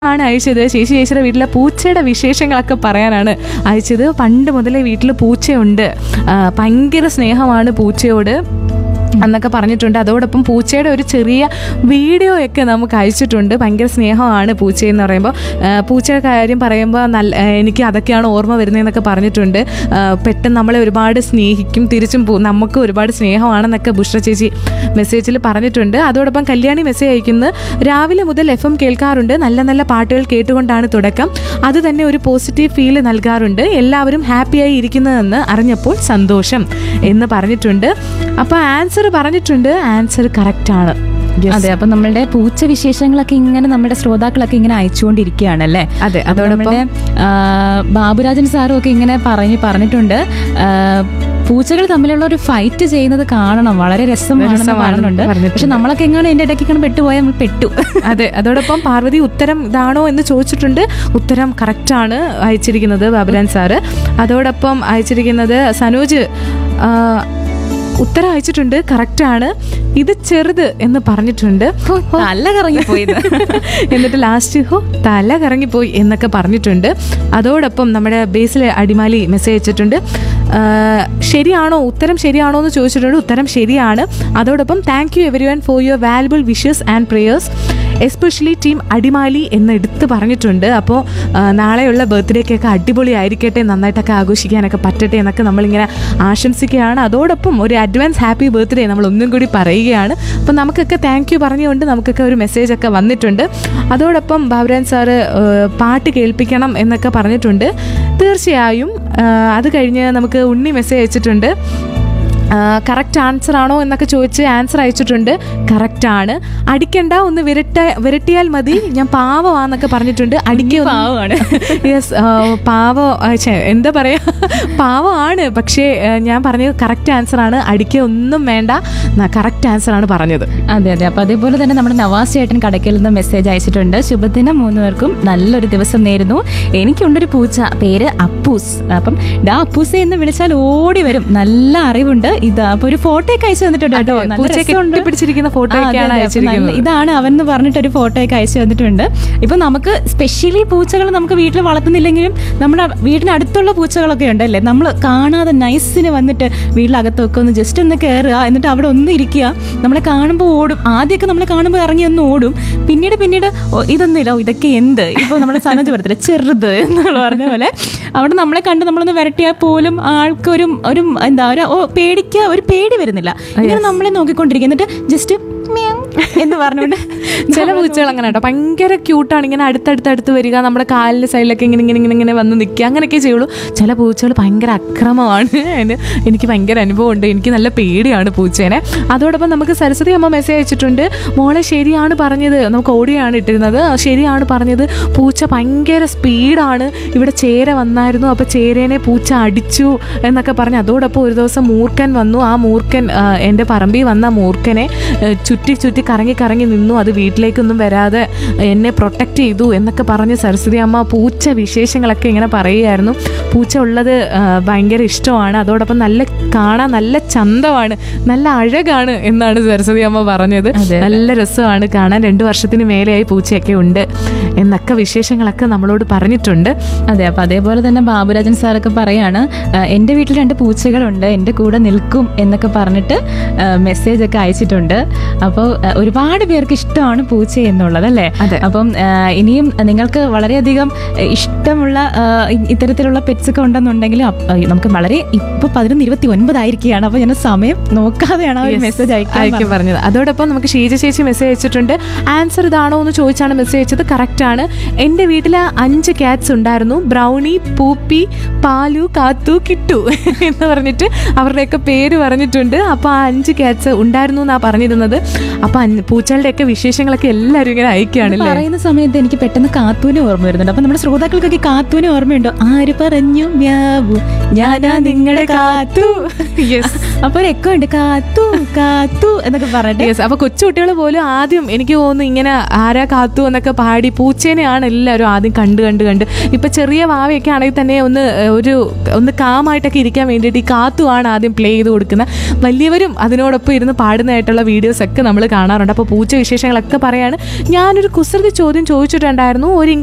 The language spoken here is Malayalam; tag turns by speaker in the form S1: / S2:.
S1: ആണ് അയച്ചത് ചേച്ചി ചേച്ചിയുടെ വീട്ടിലെ പൂച്ചയുടെ വിശേഷങ്ങളൊക്കെ പറയാനാണ് അയച്ചത് പണ്ട് മുതലേ വീട്ടിൽ പൂച്ചയുണ്ട് ആ, ഭയങ്കര സ്നേഹമാണ് പൂച്ചയോട് എന്നൊക്കെ പറഞ്ഞിട്ടുണ്ട് അതോടൊപ്പം പൂച്ചയുടെ ഒരു ചെറിയ വീഡിയോ ഒക്കെ നമുക്ക് അയച്ചിട്ടുണ്ട് ഭയങ്കര സ്നേഹമാണ് പൂച്ചയെന്ന് പറയുമ്പോൾ ആ, പൂച്ചയുടെ കാര്യം പറയുമ്പോൾ നല്ല ആ, എനിക്ക് അതൊക്കെയാണ് ഓർമ്മ വരുന്നതെന്നൊക്കെ പറഞ്ഞിട്ടുണ്ട് ആ, പെട്ടെന്ന് നമ്മളെ ഒരുപാട് സ്നേഹിക്കും തിരിച്ചും പോ നമുക്ക് ഒരുപാട് സ്നേഹമാണെന്നൊക്കെ ബുഷ്ര ചേച്ചി മെസ്സേജിൽ പറഞ്ഞിട്ടുണ്ട് അതോടൊപ്പം കല്യാണി മെസ്സേജ് അയക്കുന്നത് രാവിലെ മുതൽ എഫ് എം കേൾക്കാറുണ്ട് നല്ല നല്ല പാട്ടുകൾ കേട്ടുകൊണ്ടാണ് തുടക്കം അത് തന്നെ ഒരു പോസിറ്റീവ് ഫീൽ നൽകാറുണ്ട് എല്ലാവരും ഹാപ്പിയായി ഇരിക്കുന്നതെന്ന് അറിഞ്ഞപ്പോൾ സന്തോഷം എന്ന് പറഞ്ഞിട്ടുണ്ട് അപ്പോൾ ആൻസർ പറഞ്ഞിട്ടുണ്ട് ആൻസർ കറക്റ്റ് ആണ് Yes.
S2: അതെ അപ്പൊ നമ്മളുടെ പൂച്ച വിശേഷങ്ങളൊക്കെ ഇങ്ങനെ നമ്മുടെ ശ്രോതാക്കളൊക്കെ ഇങ്ങനെ അയച്ചുകൊണ്ടിരിക്കുകയാണല്ലേ
S1: അതെ
S2: അപ്പൊ
S1: അതോടൊപ്പം
S2: നമ്മളുടെ, ആ, ബാബുരാജൻ സാറും ഒക്കെ ഇങ്ങനെ പറഞ്ഞ് പറഞ്ഞിട്ടുണ്ട് ആ, പൂച്ചകൾ തമ്മിലുള്ള ഒരു ഫൈറ്റ് ചെയ്യുന്നത് കാണണം വളരെ രസമാണെന്ന്
S1: രസമാണെന്ന്
S2: പറഞ്ഞിട്ടുണ്ട്
S1: പറഞ്ഞിട്ടുണ്ട്.
S2: പക്ഷെ നമ്മളൊക്കെ എങ്ങനെ എന്റെ ഇടയ്ക്ക് ഇങ്ങനെ പെട്ടുപോയാൽ നമ്മൾ പെട്ടു
S1: അതെ അതോടൊപ്പം പാർവതി ഉത്തരം ഇതാണോ എന്ന് ചോദിച്ചിട്ടുണ്ട് ഉത്തരം കറക്റ്റ് ആണ് അയച്ചിരിക്കുന്നത് ബാബുരാൻ സാറ് അതോടൊപ്പം അയച്ചിരിക്കുന്നത് സനോജ് ആ, ഉത്തരം അയച്ചിട്ടുണ്ട് കറക്റ്റ് ആണ് ഇത് ചെറുത് എന്ന് പറഞ്ഞിട്ടുണ്ട് ഹോ, ഹോ.
S2: നല്ല കറങ്ങിപ്പോയത്
S1: എന്നിട്ട് ലാസ്റ്റ് ഹോ തല കറങ്ങിപ്പോയി എന്നൊക്കെ പറഞ്ഞിട്ടുണ്ട് അതോടൊപ്പം നമ്മുടെ ബേസിലെ അടിമാലി മെസ്സേജ് അയച്ചിട്ടുണ്ട് ആ, ശരിയാണോ ഉത്തരം ശരിയാണോ എന്ന് ചോദിച്ചിട്ടുണ്ട് ഉത്തരം ശരിയാണ് അതോടൊപ്പം thank you everyone for your valuable wishes and prayers especially team Adimali എന്ന് എടുത്ത് പറഞ്ഞിട്ടുണ്ട് അപ്പോൾ നാളെയുള്ള ബർത്ത്ഡേക്കൊക്കെ അടിപൊളി ആയിരിക്കട്ടെ നന്നായിട്ടൊക്കെ ആഘോഷിക്കാനൊക്കെ പറ്റട്ടെ എന്നൊക്കെ നമ്മളിങ്ങനെ ആശംസിക്കുകയാണ് അതോടൊപ്പം ഒരു അഡ്വാൻസ് ഹാപ്പി ബർത്ത്ഡേ നമ്മൾ ഒന്നും കൂടി പറയുകയാണ് അപ്പം നമുക്കൊക്കെ താങ്ക് യു പറഞ്ഞുകൊണ്ട് നമുക്കൊക്കെ ഒരു മെസ്സേജ് ഒക്കെ വന്നിട്ടുണ്ട് അതോടൊപ്പം ബാബുരാൻ സാറ് ഏഹ്, പാട്ട് കേൾപ്പിക്കണം എന്നൊക്കെ പറഞ്ഞിട്ടുണ്ട് തീർച്ചയായും ഏഹ്, അത് കഴിഞ്ഞ് നമുക്ക് ഉണ്ണി മെസ്സേജ് അയച്ചിട്ടുണ്ട് കറക്റ്റ് ആൻസർ ആണോ എന്നൊക്കെ ചോദിച്ച് ആൻസർ അയച്ചിട്ടുണ്ട് കറക്റ്റ് ആണ് അടിക്കണ്ട ഒന്ന് വിരട്ട വിരട്ടിയാൽ മതി ഞാൻ പാവമാന്നൊക്കെ പറഞ്ഞിട്ടുണ്ട് അടിക്കുക
S2: പാവമാണ്.
S1: യെസ് പാവ ആ, ഛെ, എന്താ പറയാ പാവമാണ് പക്ഷേ ആ, ഞാൻ പറഞ്ഞത് കറക്റ്റ് ആൻസർ ആണ് അടിക്കുക ഒന്നും വേണ്ട കറക്റ്റ് ആൻസർ ആണ് പറഞ്ഞത്
S2: അതെ അതെ അപ്പൊ അതേപോലെ തന്നെ നമ്മുടെ നവാസ് ചേട്ടൻ കടയ്ക്കൽ നിന്ന് മെസ്സേജ് അയച്ചിട്ടുണ്ട് ശുഭദിനം മൂന്ന് പേർക്കും നല്ലൊരു ദിവസം നേരുന്നു എനിക്കുണ്ടൊരു പൂച്ച പേര് അപ്പൂസ് അപ്പം ഡാ അപ്പൂസെ എന്ന് വിളിച്ചാൽ ഓടി വരും നല്ല അറിവുണ്ട് ഇത് അപ്പൊ ഒരു ഫോട്ടോ ഒക്കെ അയച്ചു തന്നിട്ടുണ്ട് കേട്ടോ നല്ല
S1: പൂച്ചയെ
S2: രസമുണ്ട്.
S1: കെട്ടിപ്പിടിച്ചിരിക്കുന്ന photo
S2: ആ, അതെ,
S1: ഒക്കെയാണ്
S2: അതെ. അപ്പൊ
S1: അയച്ചിരിക്കുന്നത്.
S2: നല്ല- ഇതാണ് അവൻ എന്ന് പറഞ്ഞിട്ട് ഒരു ഫോട്ടോ ഒക്കെ അയച്ചു തന്നിട്ടുണ്ട് ഇപ്പൊ നമുക്ക് സ്പെഷ്യലി പൂച്ചകൾ നമുക്ക് വീട്ടിൽ വളർത്തുന്നില്ലെങ്കിലും നമ്മുടെ വീടിന് അടുത്തുള്ള പൂച്ചകളൊക്കെ ഉണ്ടല്ലേ നമ്മൾ കാണാതെ നൈസിന് വന്നിട്ട് വീട്ടിലകത്തൊക്കെ ഒന്ന് ജസ്റ്റ് ഒന്ന് കയറുക എന്നിട്ട് അവിടെ ഒന്ന് ഇരിക്കുക നമ്മളെ കാണുമ്പോൾ ഓടും ആദ്യമൊക്കെ നമ്മളെ കാണുമ്പോൾ ഇറങ്ങി ഒന്ന് ഓടും പിന്നീട് പിന്നീട് ഓ, ഇതൊന്നുമില്ല ഓ, ഇതൊക്കെ എന്ത് ഇപ്പൊ നമ്മുടെ സനജ് പറയത്തില്ല ചെറുത് എന്നുള്ള പറഞ്ഞ പോലെ അവിടെ നമ്മളെ കണ്ട് നമ്മളൊന്ന് വരട്ടിയാൽ പോലും ആൾക്കൊരു ഒരു എന്താ ഒരു ഓ, പേടിക്കുക ഒരു പേടി വരുന്നില്ല ഇങ്ങനെ നമ്മളെ നോക്കിക്കൊണ്ടിരിക്കുക എന്നിട്ട് ജസ്റ്റ് എന്ന് പറഞ്ഞുകൊണ്ട്
S1: ചില പൂച്ചകൾ അങ്ങനെ കേട്ടോ ഭയങ്കര ക്യൂട്ടാണ് ഇങ്ങനെ അടുത്തടുത്ത് അടുത്ത് വരിക നമ്മുടെ കാലിൻ്റെ സൈഡിലൊക്കെ ഇങ്ങനെ ഇങ്ങനെ ഇങ്ങനെ ഇങ്ങനെ വന്ന് നിൽക്കുക അങ്ങനെയൊക്കെ ചെയ്യുള്ളൂ ചില പൂച്ചകൾ ഭയങ്കര അക്രമമാണ് അതിന് എനിക്ക് ഭയങ്കര അനുഭവമുണ്ട് എനിക്ക് നല്ല പേടിയാണ് പൂച്ചേനെ അതോടൊപ്പം നമുക്ക് സരസ്വതി അമ്മ മെസ്സേജ് അയച്ചിട്ടുണ്ട് മോളെ ശരിയാണ് പറഞ്ഞത് നമുക്ക് ഓടിയാണ് ഇട്ടിരുന്നത് ശരിയാണ് പറഞ്ഞത് പൂച്ച ഭയങ്കര സ്പീഡാണ് ഇവിടെ ചേര വന്നായിരുന്നു അപ്പോൾ ചേരേനെ പൂച്ച അടിച്ചു എന്നൊക്കെ പറഞ്ഞ് അതോടൊപ്പം ഒരു ദിവസം മൂർഖൻ വന്നു ആ മൂർഖൻ ആ, എൻ്റെ പറമ്പിൽ വന്ന മൂർഖനെ ആ, ചുറ്റി ചുറ്റി കറങ്ങി കറങ്ങി നിന്നു അത് വീട്ടിലേക്കൊന്നും വരാതെ എന്നെ പ്രൊട്ടക്റ്റ് ചെയ്തു എന്നൊക്കെ പറഞ്ഞ് സരസ്വതി അമ്മ പൂച്ച വിശേഷങ്ങളൊക്കെ ഇങ്ങനെ പറയുകയായിരുന്നു പൂച്ച ഉള്ളത് ആ, ഭയങ്കര ഇഷ്ടമാണ് അതോടൊപ്പം നല്ല കാണാൻ നല്ല ചന്തമാണ് നല്ല അഴകാണ് എന്നാണ് സരസ്വതി അമ്മ പറഞ്ഞത്
S2: അതെ.
S1: നല്ല രസമാണ് കാണാൻ രണ്ടു വർഷത്തിന് മേലെയായി പൂച്ചയൊക്കെ ഉണ്ട് എന്നൊക്കെ വിശേഷങ്ങളൊക്കെ നമ്മളോട് പറഞ്ഞിട്ടുണ്ട്
S2: അതെ അപ്പൊ അതേപോലെ തന്നെ ബാബുരാജൻ സാറൊക്കെ പറയാണ് "ആ, എൻ്റെ വീട്ടിൽ രണ്ട് പൂച്ചകളുണ്ട് എൻ്റെ കൂടെ നിൽക്കും എന്നൊക്കെ പറഞ്ഞിട്ട് മെസ്സേജ് ഒക്കെ അയച്ചിട്ടുണ്ട് അപ്പോൾ ഒരുപാട് പേർക്ക് ഇഷ്ടമാണ് പൂച്ച എന്നുള്ളത് അല്ലേ
S1: അതെ.
S2: അപ്പം ആ, ഇനിയും നിങ്ങൾക്ക് വളരെയധികം ആ, ഇഷ്ടമുള്ള ആ, ഇ- ഇത്തരത്തിലുള്ള പെറ്റ്സ് ഒക്കെ ഉണ്ടെന്നുണ്ടെങ്കിൽ അപ്പ- ആ, നമുക്ക് വളരെ ഇപ്പൊ പതിനൊന്ന് ഇരുപത്തി ഒൻപതായിരിക്കുകയാണ് അപ്പൊ ഞാൻ സമയം നോക്കാതെയാണ് ആ ഒരു
S1: Yes,
S2: മെസ്സേജ്
S1: അയക്കാൻ
S2: അയക്കാൻ
S1: പറഞ്ഞത് അതോടൊപ്പം നമുക്ക് ഷീജ ചേച്ചി മെസ്സേജ് അയച്ചിട്ടുണ്ട് ആൻസർ ഇതാണോ എന്ന് ചോദിച്ചാണ് മെസ്സേജ് അയച്ചത് കറക്റ്റ് ആണ് എൻ്റെ വീട്ടിൽ അഞ്ച് ക്യാറ്റ്സ് ഉണ്ടായിരുന്നു ബ്രൗണി പൂപ്പി പാലു കാത്തു കിട്ടു എന്ന് പറഞ്ഞിട്ട് അവരുടെയൊക്കെ പേര് പറഞ്ഞിട്ടുണ്ട് അപ്പോൾ ആ അഞ്ച് ക്യാറ്റ്സ് ഉണ്ടായിരുന്നു എന്നാ പറഞ്ഞിരുന്നത് അപ്പോൾ അഞ്ച് പൂച്ചകളുടെയൊക്കെ വിശേഷങ്ങളൊക്കെ എല്ലാവരും ഇങ്ങനെ അയക്കുകയാണല്ലേ
S2: പറയുന്ന സമയത്ത് എനിക്ക് പെട്ടെന്ന് കാത്തൂനെ ഓർമ്മ വരുന്നുണ്ട് അപ്പൊ നമ്മുടെ ശ്രോതാക്കൾക്കൊക്കെ കാത്തൂനെ ഓർമ്മയുണ്ടോ ആര് പറഞ്ഞു മ്യാവു ഞാനാ നിങ്ങളുടെ കാത്തു
S1: യെസ്
S2: അപ്പൊ ഒരു എക്കോ ഉണ്ട് കാത്തു കാത്തു എന്നൊക്കെ പറഞ്ഞിട്ട്
S1: യെസ് അപ്പൊ കൊച്ചുകുട്ടികൾ പോലും ആദ്യം എനിക്ക് തോന്നുന്നു ഇങ്ങനെ ആരാ കാത്തു എന്നൊക്കെ പാടി പൂച്ചേനെയാണ് എല്ലാവരും ആദ്യം കണ്ട് കണ്ട് കണ്ട് ഇപ്പൊ ചെറിയ വാവയൊക്കെ ആണെങ്കിൽ തന്നെ ഒന്ന് ഏഹ്, ഒരു ഒന്ന് കാമായിട്ടൊക്കെ ഇരിക്കാൻ വേണ്ടിയിട്ട് ഈ കാത്തു ആണ് ആദ്യം പ്ലേ ചെയ്ത് കൊടുക്കുന്നത് വലിയവരും അതിനോടൊപ്പം ഇരുന്ന് പാടുന്നതായിട്ടുള്ള വീഡിയോസ് ഒക്കെ നമ്മൾ കാണാറുണ്ട് അപ്പോൾ പൂച്ച വിശേഷങ്ങളൊക്കെ പറയാണ് ഞാനൊരു കുസൃതി ചോദ്യം ചോദിച്ചിട്ടുണ്ടായിരുന്നു ഒരു